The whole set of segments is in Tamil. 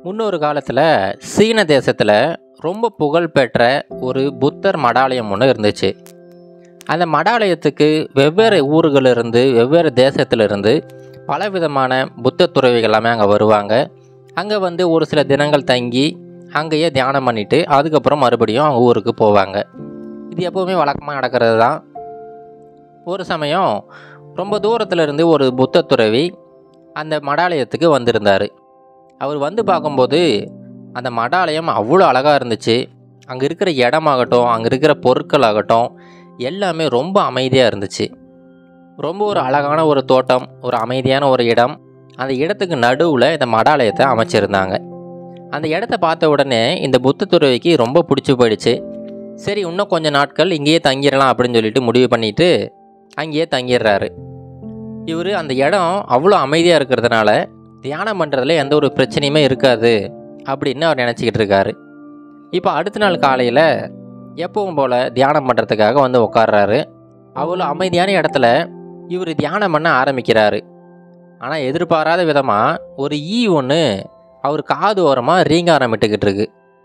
முன்னொரு காலத்தில் சீன தேசத்தில் ரொம்ப புகழ்பெற்ற ஒரு புத்தர் மடாலயம் ஒன்று இருந்துச்சு அந்த மடாலயத்துக்கு வெவ்வேறு ஊர்களிலிருந்து வெவ்வேறு தேசத்திலிருந்து பலவிதமான புத்த துறவிகள் எல்லாமே அங்கே வருவாங்க அங்கே வந்து ஒரு சில தினங்கள் தங்கி அங்கேயே தியானம் பண்ணிவிட்டு அதுக்கப்புறம் மறுபடியும் அவங்க ஊருக்கு போவாங்க இது எப்போவுமே வழக்கமாக நடக்கிறது தான் ஒரு சமயம் ரொம்ப தூரத்துல இருந்து ஒரு புத்த துறவி அந்த மடாலயத்துக்கு வந்திருந்தார் அவர் வந்து பார்க்கும்போது அந்த மடாலயம் அவ்வளோ அழகாக இருந்துச்சு அங்கே இருக்கிற இடமாகட்டும் அங்கே இருக்கிற பொருட்கள் ஆகட்டும் எல்லாமே ரொம்ப அமைதியாக இருந்துச்சு ரொம்ப ஒரு அழகான ஒரு தோட்டம் ஒரு அமைதியான ஒரு இடம் அந்த இடத்துக்கு நடுவில் இந்த மடாலயத்தை அமைச்சிருந்தாங்க அந்த இடத்த பார்த்த உடனே இந்த புத்த துறவிக்கு ரொம்ப பிடிச்சி போயிடுச்சு சரி இன்னும் கொஞ்சம் நாட்கள் இங்கேயே தங்கிடலாம் அப்படின்னு சொல்லிட்டு முடிவு பண்ணிட்டு அங்கேயே தங்கிடுறாரு இவர் அந்த இடம் அவ்வளோ அமைதியாக இருக்கிறதுனால தியானம் பண்ணுறதுல எந்த ஒரு பிரச்சனையுமே இருக்காது அப்படின்னு அவர் நினச்சிக்கிட்டு இருக்காரு இப்போ அடுத்த நாள் காலையில் எப்பவும் போல் தியானம் பண்ணுறதுக்காக வந்து உட்கார்றாரு அவ்வளோ அமைதியான இடத்துல இவர் தியானம் பண்ண ஆரம்பிக்கிறாரு ஆனால் எதிர்பாராத விதமாக ஒரு ஈ ஒன்று அவர் காது ஓரமாக ரீங்காரமிட்டுக்கிட்டு இருக்கு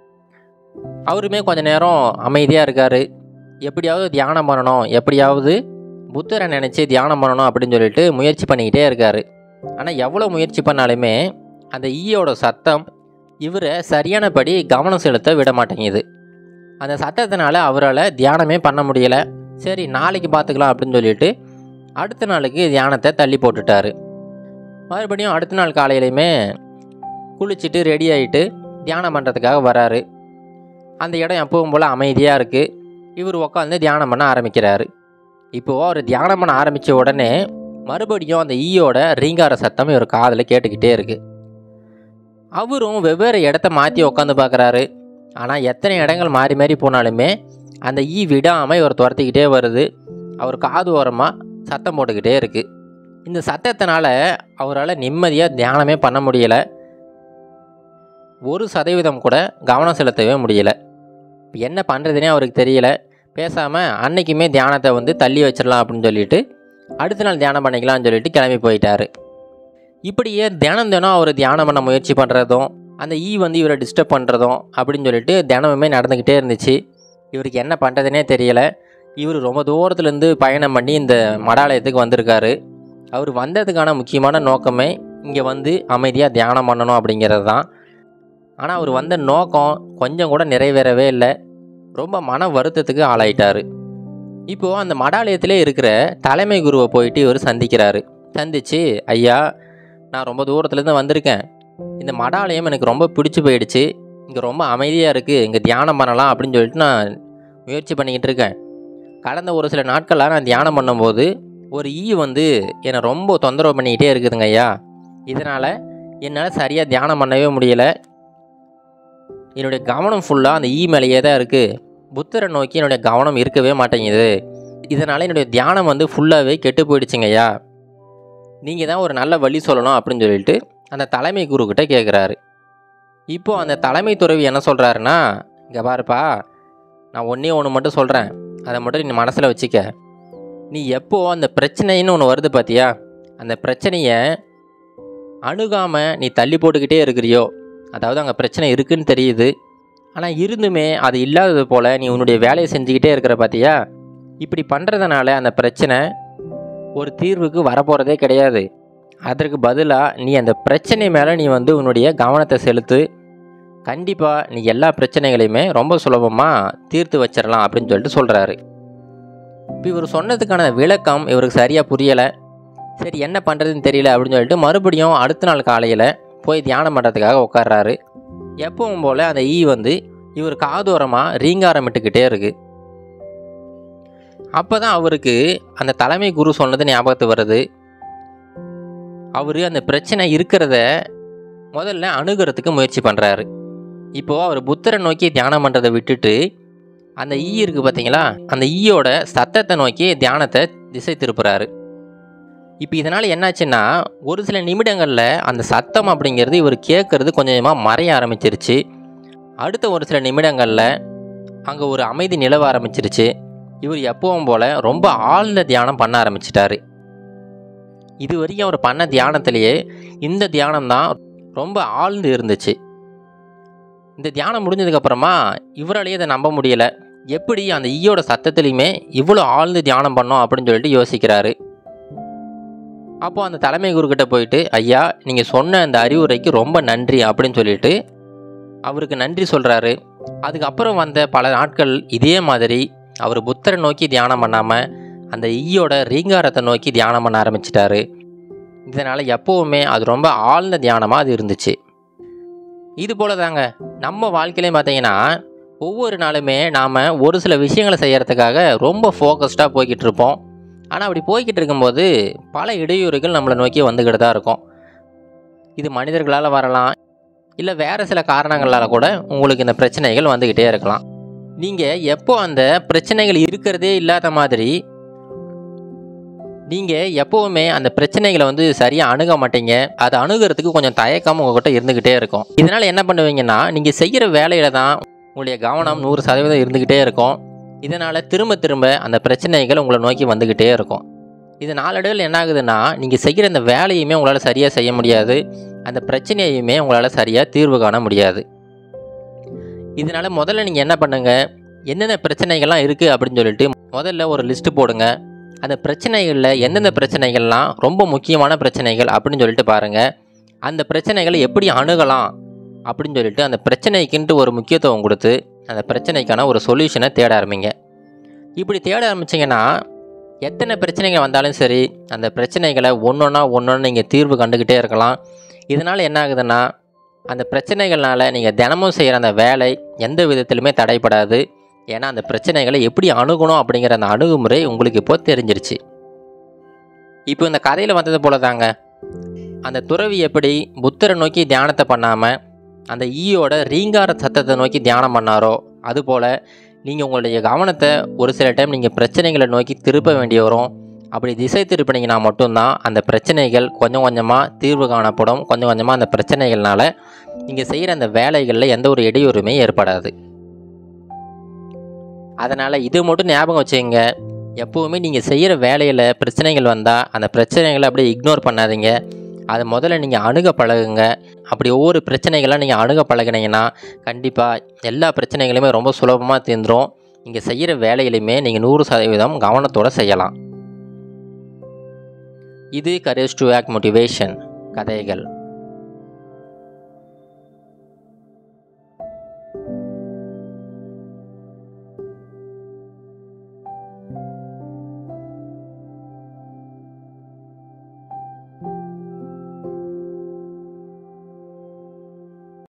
அவருமே கொஞ்ச நேரம் அமைதியாக இருக்கார் எப்படியாவது தியானம் பண்ணணும் எப்படியாவது புத்தரை நினச்சி தியானம் பண்ணணும் அப்படின்னு சொல்லிட்டு முயற்சி பண்ணிக்கிட்டே இருக்கார் ஆனால் எவ்வளோ முயற்சி பண்ணாலுமே அந்த ஈயோட சத்தம் இவரை சரியானபடி கவனம் செலுத்த விட மாட்டேங்குது அந்த சத்தத்தினால அவரால் தியானமே பண்ண முடியல சரி நாளைக்கு பார்த்துக்கலாம் அப்படின்னு சொல்லிட்டு அடுத்த நாளுக்கு தியானத்தை தள்ளி போட்டுட்டாரு மறுபடியும் அடுத்த நாள் காலையிலையுமே குளிச்சுட்டு ரெடி ஆகிட்டு தியானம் பண்ணுறதுக்காக வராரு அந்த இடம் எப்பவும் போல் அமைதியாக இருக்குது இவர் உட்காந்து தியானம் பண்ண ஆரம்பிக்கிறாரு இப்போது அவர் தியானம் பண்ண ஆரம்பித்த உடனே மறுபடியும் அந்த ஈயோட ரீங்கார சத்தம் இவர் காதில் கேட்டுக்கிட்டே இருக்கு அவரும் வெவ்வேறு இடத்த மாற்றி உட்காந்து பார்க்குறாரு ஆனால் எத்தனை இடங்கள் மாறி மாறி போனாலுமே அந்த ஈ விடாமல் இவர் துரத்திக்கிட்டே வருது அவர் காது ஓரமாக சத்தம் போட்டுக்கிட்டே இருக்குது இந்த சத்தத்தினால அவரால் நிம்மதியாக தியானமே பண்ண முடியலை ஒரு சதவீதம் கூட கவனம் செலுத்தவே முடியல என்ன பண்ணுறதுனே அவருக்கு தெரியல பேசாமல் அன்னைக்குமே தியானத்தை வந்து தள்ளி வச்சிடலாம் அப்படின்னு சொல்லிட்டு அடுத்த நாள் தியானம் பண்ணிக்கலாம்னு சொல்லிட்டு கிளம்பி போயிட்டாரு இப்படியே தினம் தினம் அவர் தியானம் பண்ண முயற்சி பண்ணுறதும் அந்த ஈ வந்து இவரை டிஸ்டர்ப் பண்ணுறதும் அப்படின்னு சொல்லிட்டு தினமுமே நடந்துக்கிட்டே இருந்துச்சு இவருக்கு என்ன பண்ணுறதுனே தெரியலை இவர் ரொம்ப தூரத்துலேருந்து பயணம் பண்ணி இந்த மடாலயத்துக்கு வந்திருக்காரு அவர் வந்ததுக்கான முக்கியமான நோக்கமே இங்கே வந்து அமைதியாக தியானம் பண்ணணும் அப்படிங்கிறது தான் ஆனால் அவர் வந்த நோக்கம் கொஞ்சம் கூட நிறைவேறவே இல்லை ரொம்ப மன வருத்தத்துக்கு ஆளாயிட்டார் இப்போது அந்த மடாலயத்திலே இருக்கிற தலைமை குருவை போயிட்டு இவர் சந்திக்கிறாரு சந்திச்சு ஐயா நான் ரொம்ப தூரத்துலேருந்து வந்திருக்கேன் இந்த மடாலயம் எனக்கு ரொம்ப பிடிச்சி போயிடுச்சு இங்கே ரொம்ப அமைதியாக இருக்குது இங்கே தியானம் பண்ணலாம் அப்படின்னு சொல்லிட்டு நான் முயற்சி பண்ணிக்கிட்டு இருக்கேன் கடந்த ஒரு சில நாட்களாக நான் தியானம் பண்ணும்போது ஒரு ஈ வந்து என்னை ரொம்ப தொந்தரவு பண்ணிக்கிட்டே இருக்குதுங்க ஐயா இதனால் என்னால் சரியாக தியானம் பண்ணவே முடியல என்னுடைய கவனம் ஃபுல்லாக அந்த ஈ மேலேயே தான் இருக்குது புத்தரை நோக்கி என்னுடைய கவனம் இருக்கவே மாட்டேங்குது இதனால் என்னுடைய தியானம் வந்து ஃபுல்லாகவே கெட்டு போயிடுச்சுங்க ஐயா நீங்கள் தான் ஒரு நல்ல வழி சொல்லணும் அப்படின்னு சொல்லிட்டு அந்த தலைமை குருக்கிட்ட கேட்குறாரு இப்போது அந்த தலைமை துறவி என்ன சொல்கிறாருன்னா இங்கே பாருப்பா நான் ஒன்றே ஒன்று மட்டும் சொல்கிறேன் அதை மட்டும் நீ மனசில் வச்சுக்க நீ எப்போ அந்த பிரச்சனைன்னு ஒன்று வருது பார்த்தியா அந்த பிரச்சனையை அணுகாமல் நீ தள்ளி போட்டுக்கிட்டே இருக்கிறியோ அதாவது அங்கே பிரச்சனை இருக்குன்னு தெரியுது ஆனால் இருந்துமே அது இல்லாதது போல் நீ உன்னுடைய வேலையை செஞ்சுக்கிட்டே இருக்கிற பார்த்தியா இப்படி பண்ணுறதுனால அந்த பிரச்சனை ஒரு தீர்வுக்கு வரப்போகிறதே கிடையாது அதற்கு பதிலாக நீ அந்த பிரச்சனை மேலே நீ வந்து உன்னுடைய கவனத்தை செலுத்து கண்டிப்பாக நீ எல்லா பிரச்சனைகளையுமே ரொம்ப சுலபமாக தீர்த்து வச்சிடலாம் அப்படின்னு சொல்லிட்டு சொல்கிறாரு இப்போ இவர் சொன்னதுக்கான விளக்கம் இவருக்கு சரியாக புரியலை சரி என்ன பண்ணுறதுன்னு தெரியல அப்படின்னு சொல்லிட்டு மறுபடியும் அடுத்த நாள் காலையில் போய் தியானம் பண்ணுறதுக்காக உட்கார்றாரு எப்பவும் போல் அந்த ஈ வந்து இவர் காதோரமாக ரீங்காரமிட்டுக்கிட்டே இருக்கு அப்போ தான் அவருக்கு அந்த தலைமை குரு சொன்னது ஞாபகத்து வருது அவர் அந்த பிரச்சனை இருக்கிறத முதல்ல அணுகிறதுக்கு முயற்சி பண்ணுறாரு இப்போது அவர் புத்தரை நோக்கி தியானம் பண்ணுறதை விட்டுட்டு அந்த ஈ இருக்குது பார்த்தீங்களா அந்த ஈயோட சத்தத்தை நோக்கி தியானத்தை திசை திருப்புறாரு இப்போ இதனால் என்னாச்சுன்னா ஒரு சில நிமிடங்களில் அந்த சத்தம் அப்படிங்கிறது இவர் கேட்குறது கொஞ்சம் கொஞ்சமாக மறைய ஆரம்பிச்சிருச்சு அடுத்த ஒரு சில நிமிடங்களில் அங்கே ஒரு அமைதி நிலவ ஆரம்பிச்சிருச்சு இவர் எப்பவும் போல் ரொம்ப ஆழ்ந்த தியானம் பண்ண ஆரம்பிச்சிட்டாரு இது வரைக்கும் அவர் பண்ண தியானத்திலேயே இந்த தியானம் தான் ரொம்ப ஆழ்ந்து இருந்துச்சு இந்த தியானம் முடிஞ்சதுக்கப்புறமா இவராலேயே இதை நம்ப முடியலை எப்படி அந்த ஈயோட சத்தத்துலேயுமே இவ்வளோ ஆழ்ந்து தியானம் பண்ணோம் அப்படின்னு சொல்லிட்டு யோசிக்கிறாரு அப்போ அந்த தலைமை குருக்கிட்ட போயிட்டு ஐயா நீங்கள் சொன்ன அந்த அறிவுரைக்கு ரொம்ப நன்றி அப்படின்னு சொல்லிட்டு அவருக்கு நன்றி சொல்கிறாரு அதுக்கப்புறம் வந்த பல நாட்கள் இதே மாதிரி அவர் புத்தரை நோக்கி தியானம் பண்ணாமல் அந்த ஈயோட ரீங்காரத்தை நோக்கி தியானம் பண்ண ஆரம்பிச்சிட்டாரு இதனால் எப்போவுமே அது ரொம்ப ஆழ்ந்த தியானமாக அது இருந்துச்சு இது போல தாங்க நம்ம வாழ்க்கையிலையும் பார்த்தீங்கன்னா ஒவ்வொரு நாளுமே நாம் ஒரு சில விஷயங்களை செய்கிறதுக்காக ரொம்ப ஃபோக்கஸ்டாக போய்கிட்டு இருப்போம் ஆனால் அப்படி போய்கிட்டு இருக்கும்போது பல இடையூறுகள் நம்மளை நோக்கி வந்துக்கிட்டு தான் இருக்கும் இது மனிதர்களால் வரலாம் இல்லை வேறு சில காரணங்களால் கூட உங்களுக்கு இந்த பிரச்சனைகள் வந்துக்கிட்டே இருக்கலாம் நீங்கள் எப்போ அந்த பிரச்சனைகள் இருக்கிறதே இல்லாத மாதிரி நீங்கள் எப்போவுமே அந்த பிரச்சனைகளை வந்து சரியாக அணுக மாட்டீங்க அதை அணுகிறதுக்கு கொஞ்சம் தயக்கம் உங்கள்கிட்ட இருந்துக்கிட்டே இருக்கும் இதனால் என்ன பண்ணுவீங்கன்னா நீங்கள் செய்கிற வேலையில தான் உங்களுடைய கவனம் நூறு சதவீதம் இருந்துக்கிட்டே இருக்கும் இதனால் திரும்ப திரும்ப அந்த பிரச்சனைகள் உங்களை நோக்கி வந்துக்கிட்டே இருக்கும் இது நாளடைவில் என்ன ஆகுதுன்னா நீங்கள் செய்கிற அந்த வேலையுமே உங்களால் சரியாக செய்ய முடியாது அந்த பிரச்சனையுமே உங்களால் சரியாக தீர்வு காண முடியாது இதனால் முதல்ல நீங்கள் என்ன பண்ணுங்கள் என்னென்ன பிரச்சனைகள்லாம் இருக்குது அப்படின்னு சொல்லிட்டு முதல்ல ஒரு லிஸ்ட்டு போடுங்க அந்த பிரச்சனைகளில் எந்தெந்த பிரச்சனைகள்லாம் ரொம்ப முக்கியமான பிரச்சனைகள் அப்படின்னு சொல்லிட்டு பாருங்கள் அந்த பிரச்சனைகளை எப்படி அணுகலாம் அப்படின்னு சொல்லிட்டு அந்த பிரச்சனைக்குன்ட்டு ஒரு முக்கியத்துவம் கொடுத்து அந்த பிரச்சனைக்கான ஒரு சொல்யூஷனை தேட ஆரம்பிங்க இப்படி தேட ஆரம்பிச்சிங்கன்னா எத்தனை பிரச்சனைகள் வந்தாலும் சரி அந்த பிரச்சனைகளை ஒன்றொன்னா ஒன்றொன்று நீங்கள் தீர்வு கண்டுக்கிட்டே இருக்கலாம் இதனால் என்ன ஆகுதுன்னா அந்த பிரச்சனைகள்னால நீங்கள் தினமும் செய்கிற அந்த வேலை எந்த விதத்திலுமே தடைப்படாது ஏன்னா அந்த பிரச்சனைகளை எப்படி அணுகணும் அப்படிங்கிற அந்த அணுகுமுறை உங்களுக்கு இப்போ தெரிஞ்சிருச்சு இப்போ இந்த கதையில் வந்தது போல தாங்க அந்த துறவி எப்படி புத்தரை நோக்கி தியானத்தை பண்ணாமல் அந்த ஈயோட ரீங்கார சத்தத்தை நோக்கி தியானம் பண்ணாரோ அதுபோல் நீங்கள் உங்களுடைய கவனத்தை ஒரு சில டைம் நீங்கள் பிரச்சனைகளை நோக்கி திருப்ப வேண்டி வரும் அப்படி திசை திருப்பினீங்கன்னா மட்டும்தான் அந்த பிரச்சனைகள் கொஞ்சம் கொஞ்சமாக தீர்வு காணப்படும் கொஞ்சம் கொஞ்சமாக அந்த பிரச்சனைகள்னால நீங்கள் செய்கிற அந்த வேலைகளில் எந்த ஒரு இடையூறுமே ஏற்படாது அதனால் இது மட்டும் ஞாபகம் வச்சுங்க எப்போவுமே நீங்கள் செய்கிற வேலையில் பிரச்சனைகள் வந்தால் அந்த பிரச்சனைகளை அப்படியே இக்னோர் பண்ணாதீங்க அதை முதல்ல நீங்கள் அணுக பழகுங்க அப்படி ஒவ்வொரு பிரச்சனைகளாக நீங்கள் அணுக பழகினீங்கன்னா கண்டிப்பாக எல்லா பிரச்சனைகளுமே ரொம்ப சுலபமாக தீர்ந்துடும் நீங்கள் செய்கிற வேலையிலுமே நீங்கள் நூறு சதவீதம் கவனத்தோடு செய்யலாம் இது கரேஜ் டு ஆக்ட் மோட்டிவேஷன் கதைகள்